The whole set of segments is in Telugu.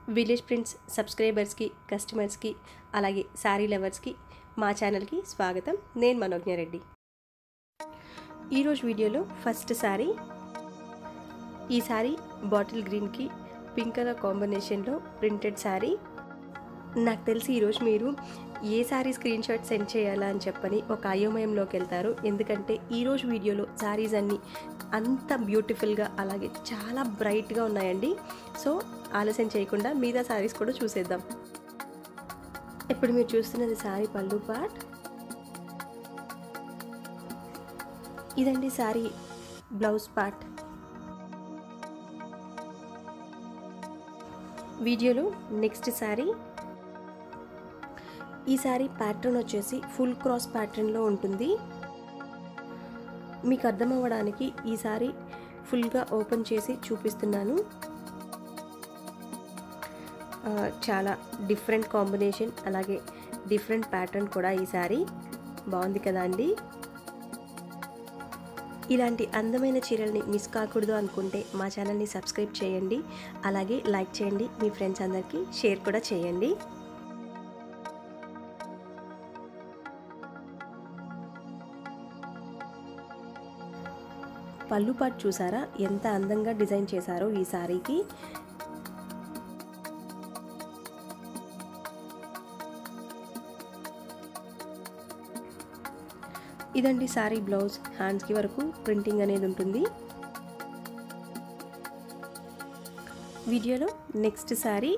విలేజ్ ప్రింట్స్ సబ్స్క్రైబర్స్కి కస్టమర్స్కి అలాగే శారీ లవర్స్కి మా ఛానల్కి స్వాగతం నేను మనోజ్ఞ రెడ్డి ఈరోజు వీడియోలో ఫస్ట్ శారీ ఈ శారీ బాటిల్ గ్రీన్కి పింక్ కలర్ కాంబినేషన్లో ప్రింటెడ్ శారీ నాకు తెలిసి ఈరోజు మీరు ఏ శారీ స్క్రీన్ షాట్ సెండ్ చేయాలా అని చెప్పని ఒక అయోమయంలోకి వెళ్తారు ఎందుకంటే ఈరోజు వీడియోలో శారీస్ అన్నీ అంత బ్యూటిఫుల్గా అలాగే చాలా బ్రైట్గా ఉన్నాయండి సో ఆలస్యం చేయకుండా మిగతా శారీస్ కూడా చూసేద్దాం ఇప్పుడు మీరు చూస్తున్నది శారీ పళ్ళు పార్ట్ ఇదండి శారీ బ్లౌజ్ పార్ట్ వీడియోలో నెక్స్ట్ శారీ ఈ శారీ ప్యాటర్న్ వచ్చేసి ఫుల్ క్రాస్ ప్యాటర్న్లో ఉంటుంది మీకు అర్థం అవ్వడానికి ఈ శారీ ఫుల్గా ఓపెన్ చేసి చూపిస్తున్నాను చాలా డిఫరెంట్ కాంబినేషన్ అలాగే డిఫరెంట్ ప్యాటర్న్ కూడా ఈ శారీ బాగుంది కదా అండి ఇలాంటి అందమైన చీరల్ని మిస్ కాకూడదు అనుకుంటే మా ఛానల్ని సబ్స్క్రైబ్ చేయండి అలాగే లైక్ చేయండి మీ ఫ్రెండ్స్ అందరికీ షేర్ కూడా చేయండి పళ్ళు పాటు చూసారా ఎంత అందంగా డిజైన్ చేశారో ఈ శారీకి ఇదండి శారీ బ్లౌజ్ హ్యాండ్స్కి వరకు ప్రింటింగ్ అనేది ఉంటుంది వీడియోలో నెక్స్ట్ శారీ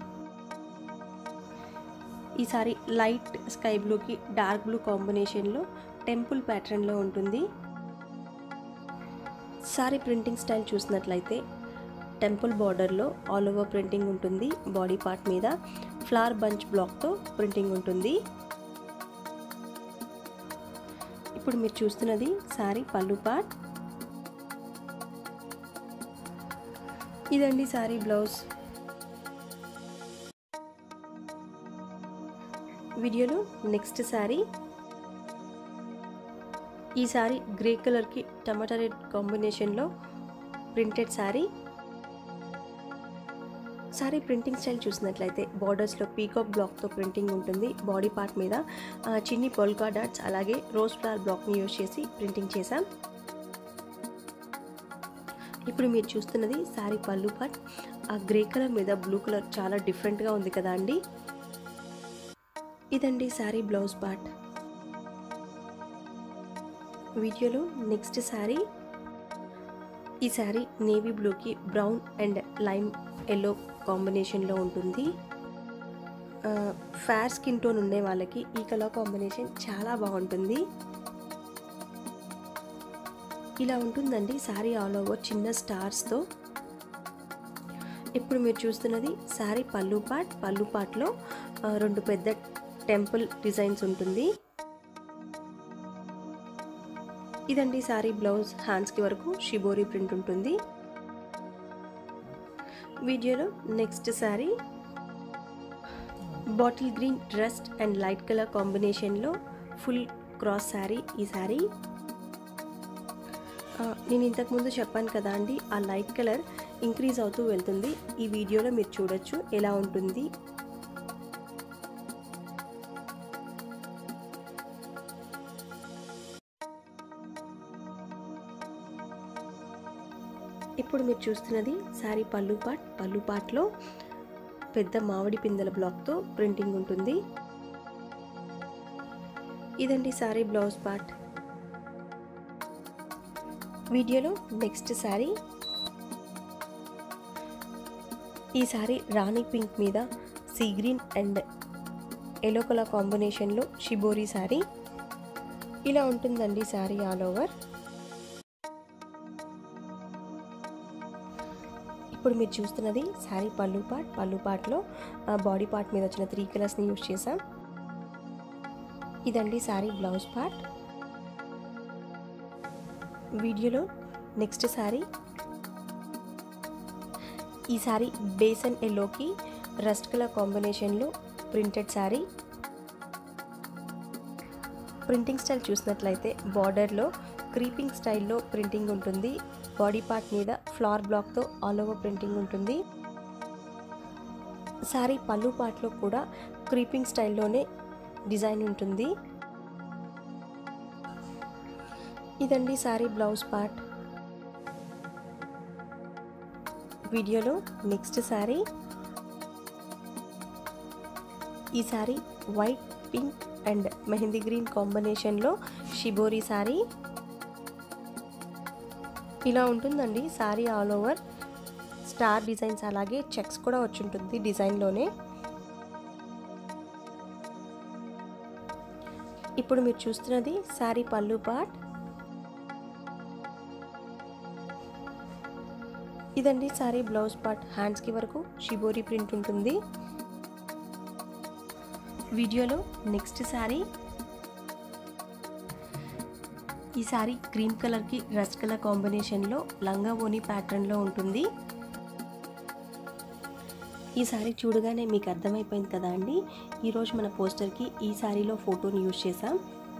ఈ సారీ లైట్ స్కై బ్లూకి డార్క్ బ్లూ కాంబినేషన్లో టెంపుల్ ప్యాటర్న్లో ఉంటుంది సారీ ప్రింటింగ్ స్టైల్ చూసినట్లయితే టెంపుల్ బార్డర్లో ఆల్ ఓవర్ ప్రింటింగ్ ఉంటుంది బాడీ పార్ట్ మీద ఫ్లవర్ బంచ్ బ్లాక్తో ప్రింటింగ్ ఉంటుంది ఇప్పుడు మీరు చూస్తున్నది సారీ పళ్ళు పార్ట్ ఇదండి సారీ బ్లౌజ్ వీడియోలో నెక్స్ట్ శారీ ఈ శారీ గ్రే కలర్కి టమాటా రెడ్ కాంబినేషన్లో printed sari sari printing style చూసినట్లయితే బార్డర్స్లో పీకాక్ బ్లాక్తో ప్రింటింగ్ ఉంటుంది బాడీ పార్ట్ మీద చిన్ని పొల్కా డాట్స్ అలాగే రోజ్ ఫ్లవర్ బ్లాక్ని యూజ్ చేసి ప్రింటింగ్ చేశాం ఇప్పుడు మీరు చూస్తున్నది శారీ పళ్ళు పార్ట్ ఆ గ్రే కలర్ మీద బ్లూ కలర్ చాలా డిఫరెంట్గా ఉంది కదా అండి ఇదండి శారీ బ్లౌజ్ పార్ట్ వీడియోలో నెక్స్ట్ శారీ ఈ శారీ నేవీ బ్లూకి బ్రౌన్ అండ్ లైమ్ ఎల్లో కాంబినేషన్లో ఉంటుంది ఫేర్ స్కిన్ టోన్ ఉండే వాళ్ళకి ఈ కలర్ కాంబినేషన్ చాలా బాగుంటుంది ఇలా ఉంటుందండి శారీ ఆల్ ఓవర్ చిన్న స్టార్స్తో ఇప్పుడు మీరు చూస్తున్నది శారీ పళ్ళు పాట్ పళ్ళు పాట్లో రెండు పెద్ద టెంపుల్ డిజైన్స్ ఉంటుంది ఇదండి శారీ బ్లౌజ్ హ్యాండ్స్కి వరకు షిబోరి ప్రింట్ ఉంటుంది వీడియోలో నెక్స్ట్ శారీ బాటిల్ గ్రీన్ డ్రెస్ట్ అండ్ లైట్ కలర్ కాంబినేషన్లో ఫుల్ క్రాస్ శారీ ఈ శారీ నేను ఇంతకుముందు చెప్పాను కదా అండి ఆ లైట్ కలర్ ఇంక్రీజ్ అవుతూ వెళ్తుంది ఈ వీడియోలో మీరు చూడొచ్చు ఎలా ఉంటుంది ఇప్పుడు మీరు చూస్తున్నది శారీ పళ్ళు పాట్ పళ్ళు పాట్లో పెద్ద మామిడి పిందెల బ్లాక్తో ప్రింటింగ్ ఉంటుంది ఇదండి శారీ బ్లౌజ్ పార్ట్ వీడియోలో నెక్స్ట్ శారీ ఈ శారీ రాణి పింక్ మీద sea green and yellow colour కాంబినేషన్లో షిబోరి శారీ ఇలా ఉంటుందండి శారీ ఆల్ ఓవర్ ఇప్పుడు మీరు చూస్తున్నది శారీ పళ్ళు పార్ట్ పళ్ళు పార్ట్లో బాడీ పార్ట్ మీద వచ్చిన త్రీ కలర్స్ని యూజ్ చేసాం ఇదండి శారీ బ్లౌజ్ పార్ట్ వీడియోలో నెక్స్ట్ శారీ ఈ శారీ బేసన్ ఎల్లోకి రస్ట్ కలర్ కాంబినేషన్లో ప్రింటెడ్ శారీ ప్రింటింగ్ స్టైల్ చూసినట్లయితే బార్డర్లో క్రీపింగ్ స్టైల్లో ప్రింటింగ్ ఉంటుంది బాడీ పార్ట్ మీద ఫ్లవర్ బ్లాక్తో ఆల్ ఓవర్ ప్రింటింగ్ ఉంటుంది శారీ పళ్ళు పాటలో కూడా క్రీపింగ్ స్టైల్లోనే డిజైన్ ఉంటుంది ఇదండి శారీ బ్లౌజ్ పార్ట్ వీడియోలో నెక్స్ట్ శారీ ఈ sari white pink and mehndi green కాంబినేషన్లో షిబోరి శారీ ఇలా ఉంటుందండి sari all over star designs అలాగే చెక్స్ కూడా వచ్చి ఉంటుంది డిజైన్లోనే ఇప్పుడు మీరు చూస్తున్నది శారీ పళ్ళు పార్ట్ ఇదండి శారీ బ్లౌజ్ పార్ట్ హ్యాండ్స్కి వరకు షిబోరి ప్రింట్ ఉంటుంది వీడియోలో నెక్స్ట్ శారీ ఈ శారీ క్రీమ్ కలర్కి రస్ట్ కలర్ కాంబినేషన్లో లంగా ఓని ప్యాటర్న్లో ఉంటుంది ఈ శారీ చూడగానే మీకు అర్థమైపోయింది కదా అండి ఈరోజు మన పోస్టర్కి ఈ శారీలో ఫోటోని యూజ్ చేసాం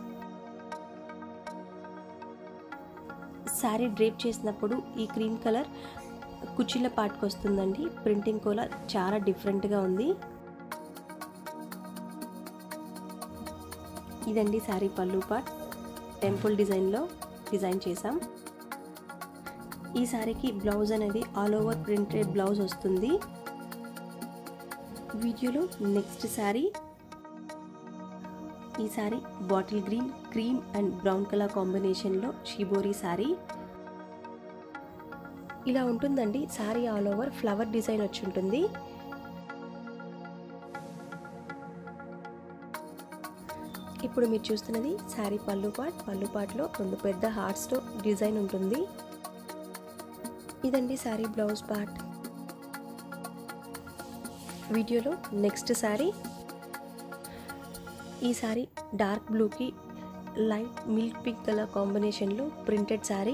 శారీ డ్రేప్ చేసినప్పుడు ఈ క్రీమ్ కలర్ కుర్చీల పార్ట్కి వస్తుందండి ప్రింటింగ్ కూడా చాలా డిఫరెంట్గా ఉంది ఇదండి శారీ పళ్ళు పార్ట్ టెంపుల్ డిజైన్లో డిజైన్ చేసాం ఈ శారీకి బ్లౌజ్ అనేది ఆల్ ఓవర్ ప్రింటెడ్ బ్లౌజ్ వస్తుంది వీడియోలో నెక్స్ట్ శారీ ఈ sari bottle green cream and brown colour కాంబినేషన్లో షిబోరి శారీ ఇలా ఉంటుందండి sari all over flower design వచ్చి ఉంటుంది ఇప్పుడు మీరు చూస్తున్నది శారీ పళ్ళు పాట్ పళ్ళు పాట్లో రెండు పెద్ద హార్ట్స్తో డిజైన్ ఉంటుంది ఇదండి శారీ బ్లౌజ్ పార్ట్ వీడియోలో నెక్స్ట్ శారీ ఈ శారీ డార్క్ బ్లూకి లైట్ మిల్క్ పింక్ కలర్ కాంబినేషన్లో ప్రింటెడ్ శారీ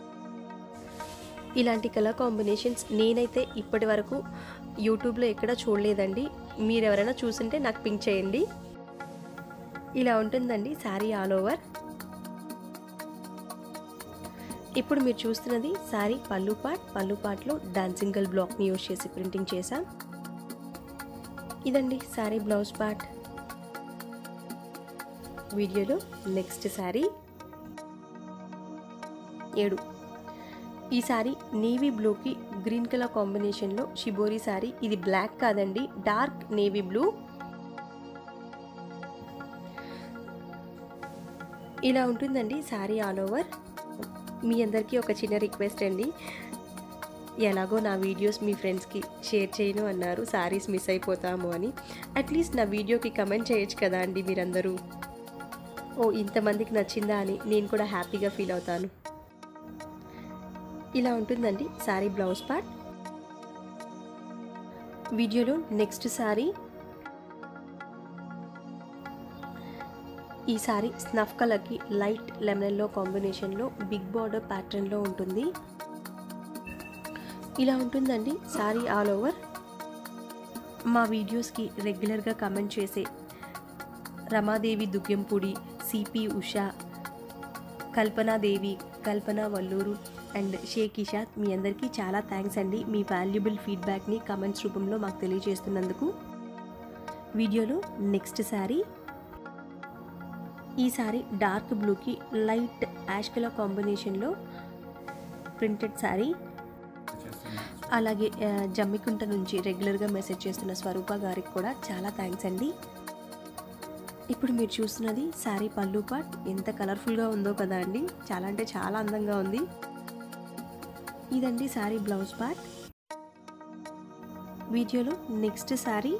ఇలాంటి కలర్ కాంబినేషన్స్ నేనైతే ఇప్పటి వరకు యూట్యూబ్లో ఎక్కడ చూడలేదండి మీరు ఎవరైనా చూసింటే నాకు పింక్ చేయండి ఇలా ఉంటుందండి శారీ ఆల్ ఓవర్ ఇప్పుడు మీరు చూస్తున్నది శారీ పళ్ళు పాట్ పళ్ళు పాట్లో డాన్సింగ్ గల్ బ్లాక్ని యూజ్ చేసి ప్రింటింగ్ చేశాం ఇదండి శారీ బ్లౌజ్ పార్ట్ వీడియోలో నెక్స్ట్ శారీ ఏడు ఈ శారీ నేవీ బ్లూకి గ్రీన్ కలర్ కాంబినేషన్లో షిబోరి శారీ ఇది బ్లాక్ కాదండి డార్క్ నేవీ బ్లూ ఇలా ఉంటుందండి శారీ ఆల్ ఓవర్ మీ అందరికీ ఒక చిన్న రిక్వెస్ట్ అండి ఎలాగో నా వీడియోస్ మీ ఫ్రెండ్స్కి షేర్ చేయను అన్నారు శారీస్ మిస్ అయిపోతాము అని అట్లీస్ట్ నా వీడియోకి కమెంట్ చేయొచ్చు కదా అండి మీరందరూ ఓ ఇంతమందికి నచ్చిందా అని నేను కూడా హ్యాపీగా ఫీల్ అవుతాను ఇలా ఉంటుందండి శారీ బ్లౌజ్ పార్ట్ వీడియోలో నెక్స్ట్ శారీ ఈ సారీ స్నఫ్ కలర్కి లైట్ లెమనెల్లో కాంబినేషన్లో బిగ్ బార్డర్ ప్యాటర్న్లో ఉంటుంది ఇలా ఉంటుందండి సారీ ఆల్ ఓవర్ మా వీడియోస్కి రెగ్యులర్గా కమెంట్ చేసే రమాదేవి దుగ్యంపూడి సిపి ఉషా కల్పనాదేవి కల్పన వల్లూరు అండ్ షేక్ ఇషాద్ మీ అందరికీ చాలా థ్యాంక్స్ అండి మీ వాల్యుబుల్ ఫీడ్బ్యాక్ని కమెంట్స్ రూపంలో మాకు తెలియజేస్తున్నందుకు వీడియోలో నెక్స్ట్ శారీ ఈ శారీ డార్క్ బ్లూకి లైట్ యాష్ కలర్ కాంబినేషన్లో ప్రింటెడ్ శారీ అలాగే ఆ, జమ్మికుంట నుంచి రెగ్యులర్గా మెసేజ్ చేస్తున్న స్వరూప గారికి కూడా చాలా థ్యాంక్స్ అండి ఇప్పుడు మీరు చూస్తున్నది శారీ పళ్ళు పాట్ ఎంత కలర్ఫుల్గా ఉందో కదా అండి చాలా అంటే చాలా అందంగా ఉంది ఇదండి శారీ బ్లౌజ్ పార్ట్ వీడియోలో నెక్స్ట్ శారీ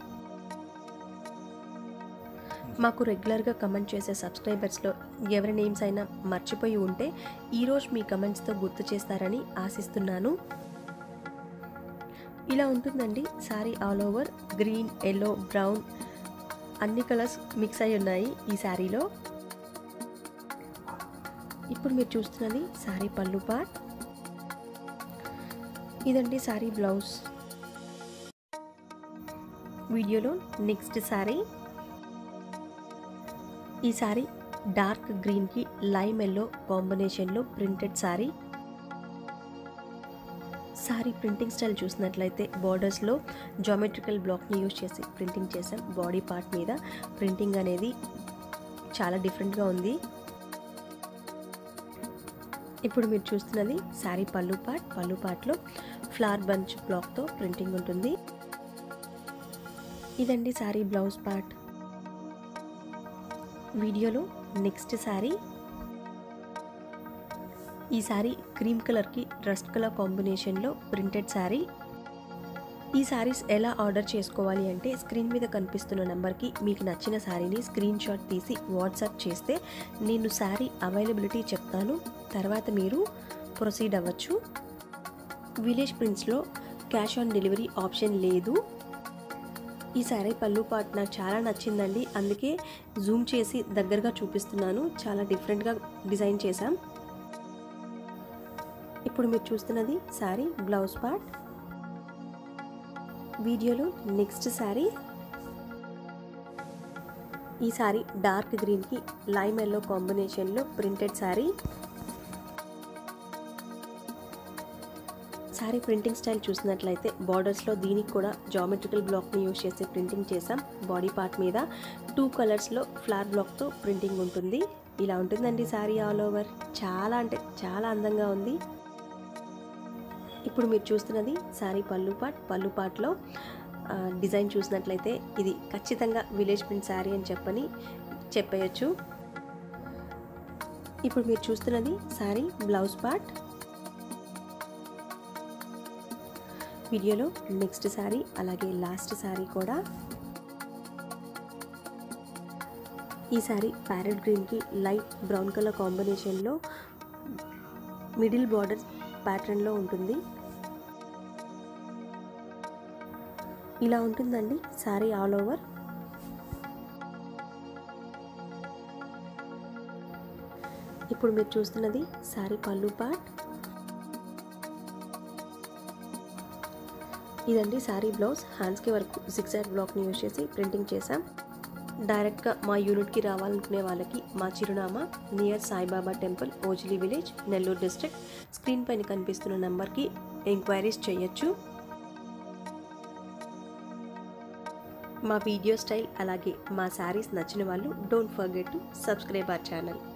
మాకు రెగ్యులర్గా కమెంట్ చేసే సబ్స్క్రైబర్స్లో ఎవరి నేమ్స్ అయినా మర్చిపోయి ఉంటే ఈరోజు మీ కమెంట్స్తో గుర్తు చేస్తారని ఆశిస్తున్నాను ఇలా ఉంటుందండి sari all over green yellow brown అన్ని కలర్స్ మిక్స్ అయి ఉన్నాయి ఈ శారీలో ఇప్పుడు మీరు చూస్తున్నది శారీ పళ్ళు పార్ట్ ఇదండి శారీ బ్లౌజ్ వీడియోలో నెక్స్ట్ శారీ ఈ శారీ డార్క్ గ్రీన్కి లైమ్ ఎల్లో కాంబినేషన్లో printed sari sari printing style చూసినట్లయితే బార్డర్స్లో జామెట్రికల్ బ్లాక్ని యూజ్ చేసి ప్రింటింగ్ చేసాం బాడీ పార్ట్ మీద ప్రింటింగ్ అనేది చాలా డిఫరెంట్గా ఉంది ఇప్పుడు మీరు చూస్తున్నది శారీ పళ్ళు పార్ట్ పళ్ళు పార్ట్లో ఫ్లవర్ బంచ్ బ్లాక్తో ప్రింటింగ్ ఉంటుంది ఇదండి శారీ బ్లౌజ్ పార్ట్ వీడియోలో నెక్స్ట్ శారీ ఈ శారీ క్రీమ్ కలర్కి రస్ట్ కలర్ కాంబినేషన్లో ప్రింటెడ్ శారీ ఈ శారీస్ ఎలా ఆర్డర్ చేసుకోవాలి అంటే స్క్రీన్ మీద కనిపిస్తున్న నెంబర్కి మీకు నచ్చిన శారీని స్క్రీన్ షాట్ తీసి వాట్సాప్ చేస్తే నేను శారీ అవైలబిలిటీ చెప్తాను తర్వాత మీరు ప్రొసీడ్ అవ్వచ్చు విలేజ్ ప్రింట్స్లో క్యాష్ ఆన్ డెలివరీ ఆప్షన్ లేదు ఈ శారీ పళ్ళు పార్ట్ నాకు చాలా నచ్చిందండి అందుకే జూమ్ చేసి దగ్గరగా చూపిస్తున్నాను చాలా డిఫరెంట్గా డిజైన్ చేశాం ఇప్పుడు మీరు చూస్తున్నది శారీ బ్లౌజ్ పార్ట్ వీడియోలో నెక్స్ట్ శారీ ఈ శారీ డార్క్ గ్రీన్కి లైమ్ ఎల్లో కాంబినేషన్లో printed sari sari printing style చూసినట్లయితే బార్డర్స్లో దీనికి కూడా జామెట్రికల్ బ్లాక్ని యూజ్ చేసి ప్రింటింగ్ చేసాం బాడీ పార్ట్ మీద టూ కలర్స్లో ఫ్లవర్ బ్లాక్తో ప్రింటింగ్ ఉంటుంది ఇలా ఉంటుందండి శారీ ఆల్ ఓవర్ చాలా అంటే చాలా అందంగా ఉంది ఇప్పుడు మీరు చూస్తున్నది శారీ పళ్ళు పాట్ పళ్ళు పాట్లో డిజైన్ చూసినట్లయితే ఇది ఖచ్చితంగా విలేజ్ ప్రింట్ శారీ అని చెప్పని చెప్పేయచ్చు ఇప్పుడు మీరు చూస్తున్నది శారీ బ్లౌజ్ పార్ట్ వీడియోలో నెక్స్ట్ శారీ అలాగే లాస్ట్ శారీ కూడా ఈ శారీ ప్యారెట్ గ్రీన్కి లైట్ బ్రౌన్ కలర్ కాంబినేషన్లో మిడిల్ బార్డర్ ప్యాటర్న్లో ఉంటుంది ఇలా ఉంటుందండి శారీ ఆల్ ఓవర్ ఇప్పుడు మీరు చూస్తున్నది శారీ పళ్ళు పార్ట్ ఇదండి శారీ బ్లౌజ్ హ్యాండ్స్కి వరకు సిక్స్ యాడ్ బ్లాక్ని యూజ్ చేసి ప్రింటింగ్ చేసాం డైరెక్ట్గా మా యూనిట్కి రావాలనుకునే వాళ్ళకి మా చిరునామా near Saibaba temple Ojili village Nellore district screen పైన కనిపిస్తున్న నెంబర్కి ఎంక్వైరీస్ చేయొచ్చు మా వీడియో స్టైల్ అలాగే మా శారీస్ నచ్చిన వాళ్ళు don't forget to subscribe our channel